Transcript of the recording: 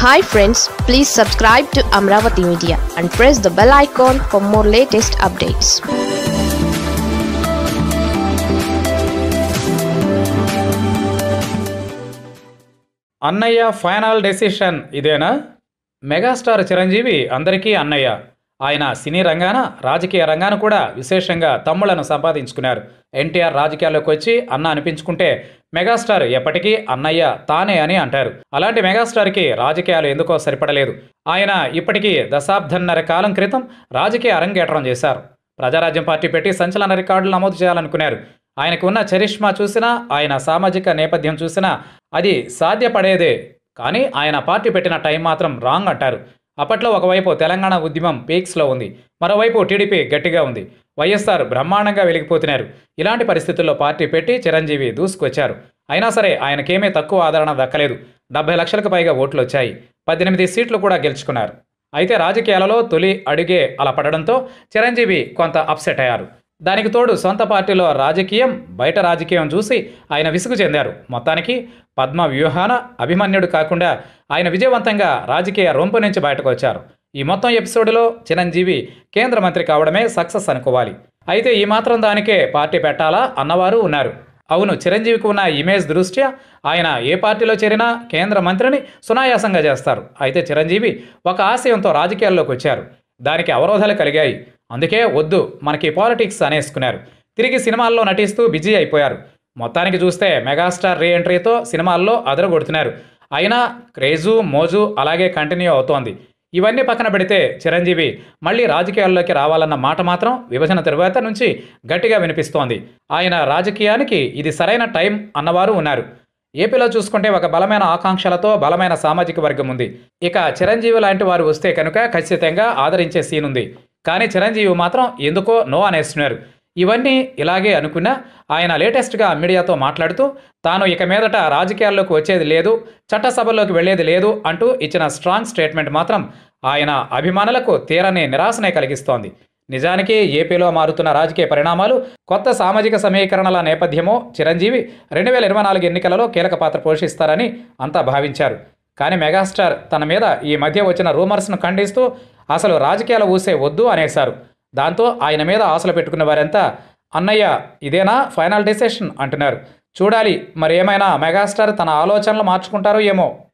hi friends please subscribe to Amaravati media and press the bell icon for more latest updates అన్నయ్య final decision ఇదేనా megastar Chiranjeevi అందరికీ అన్నయ్య ఆయన సినీ రంగాన రాజకీయ రంగాన కూడా విశేషంగా తమ్ముళ్లను సంపాదించుకున్నారు ఎన్టీఆర్ రాజకీయాల్లోకి వచ్చి అన్న అనిపించుకుంటే మెగాస్టార్ ఎప్పటికీ అన్నయ్య తానే అని అంటారు అలాంటి మెగాస్టార్కి రాజకీయాలు ఎందుకో సరిపడలేదు ఆయన ఇప్పటికీ దశాబ్దన్నర కాలం క్రితం రాజకీయ అరంగేట్రం చేశారు ప్రజారాజ్యం పార్టీ పెట్టి సంచలన రికార్డులు నమోదు చేయాలనుకున్నారు ఆయనకు ఉన్న చరిష్మా చూసినా ఆయన సామాజిక నేపథ్యం చూసినా అది సాధ్యపడేదే కానీ ఆయన పార్టీ పెట్టిన టైం మాత్రం రాంగ్ అంటారు అప్పట్లో ఒకవైపు తెలంగాణ ఉద్యమం పీక్స్లో ఉంది మరోవైపు టీడీపీ గట్టిగా ఉంది వైఎస్ఆర్ బ్రహ్మాండంగా వెలిగిపోతున్నారు ఇలాంటి పరిస్థితుల్లో పార్టీ పెట్టి చిరంజీవి దూసుకొచ్చారు అయినా సరే ఆయనకేమీ తక్కువ ఆదరణ దక్కలేదు డెబ్బై లక్షలకు పైగా ఓట్లు వచ్చాయి పద్దెనిమిది సీట్లు కూడా గెలుచుకున్నారు అయితే రాజకీయాలలో తొలి అడుగే అలా పడడంతో చిరంజీవి కొంత అప్సెట్ అయ్యారు దానికి తోడు సొంత పార్టీలో రాజకీయం బయట రాజకీయం చూసి ఆయన విసుగు చెందారు మొత్తానికి పద్మ వ్యూహాన అభిమన్యుడు కాకుండా ఆయన విజయవంతంగా రాజకీయ రొంపు నుంచి బయటకు వచ్చారు ఈ మొత్తం ఎపిసోడ్లో చిరంజీవి కేంద్ర మంత్రి కావడమే సక్సెస్ అనుకోవాలి అయితే ఈ మాత్రం దానికే పార్టీ పెట్టాలా అన్నవారు ఉన్నారు అవును చిరంజీవికి ఉన్న ఇమేజ్ దృష్ట్యా ఆయన ఏ పార్టీలో చేరినా కేంద్ర మంత్రిని సునాయాసంగా చేస్తారు అయితే చిరంజీవి ఒక ఆశయంతో రాజకీయాల్లోకి వచ్చారు దానికి అవరోధాలు కలిగాయి అందుకే వద్దు మనకి పాలిటిక్స్ అనేసుకున్నారు తిరిగి సినిమాల్లో నటిస్తూ బిజీ అయిపోయారు మొత్తానికి చూస్తే మెగాస్టార్ రీ ఎంట్రీతో సినిమాల్లో అదరగొడుతున్నారు అయినా క్రేజు మోజు అలాగే కంటిన్యూ అవుతోంది ఇవన్నీ పక్కన పెడితే చిరంజీవి మళ్ళీ రాజకీయాల్లోకి రావాలన్న మాట మాత్రం విభజన తరువాత నుంచి గట్టిగా వినిపిస్తోంది ఆయన రాజకీయానికి ఇది సరైన టైం అన్నవారు ఉన్నారు ఏపీలో చూసుకుంటే ఒక బలమైన ఆకాంక్షలతో బలమైన సామాజిక వర్గం ఉంది ఇక చిరంజీవి లాంటి వారు వస్తే కనుక ఖచ్చితంగా ఆదరించే సీన్ ఉంది కానీ చిరంజీవి మాత్రం ఎందుకో నో అనేస్తున్నారు ఇవన్నీ ఇలాగే అనుకున్నా ఆయన లేటెస్ట్గా మీడియాతో మాట్లాడుతూ తాను ఇక మీదట రాజకీయాల్లోకి వచ్చేది లేదు చట్టసభల్లోకి వెళ్లేది లేదు అంటూ ఇచ్చిన స్ట్రాంగ్ స్టేట్మెంట్ మాత్రం ఆయన అభిమానులకు తీరని నిరాశనే కలిగిస్తోంది నిజానికి ఏపీలో మారుతున్న రాజకీయ పరిణామాలు కొత్త సామాజిక సమీకరణల నేపథ్యమో చిరంజీవి రెండు వేల ఇరవై నాలుగు ఎన్నికలలో కీలక పాత్ర పోషిస్తారని అంతా భావించారు కానీ మెగాస్టార్ తన మీద ఈ మధ్య వచ్చిన రూమర్స్ను ఖండిస్తూ అసలు రాజకీయాలు ఊసే వద్దు అనేశారు దాంతో ఆయన మీద ఆశలు పెట్టుకున్న వారంతా అన్నయ్య ఇదేనా ఫైనల్ డెసిషన్ అంటున్నారు చూడాలి మరి ఏమైనా మెగాస్టార్ తన ఆలోచనలు మార్చుకుంటారో ఏమో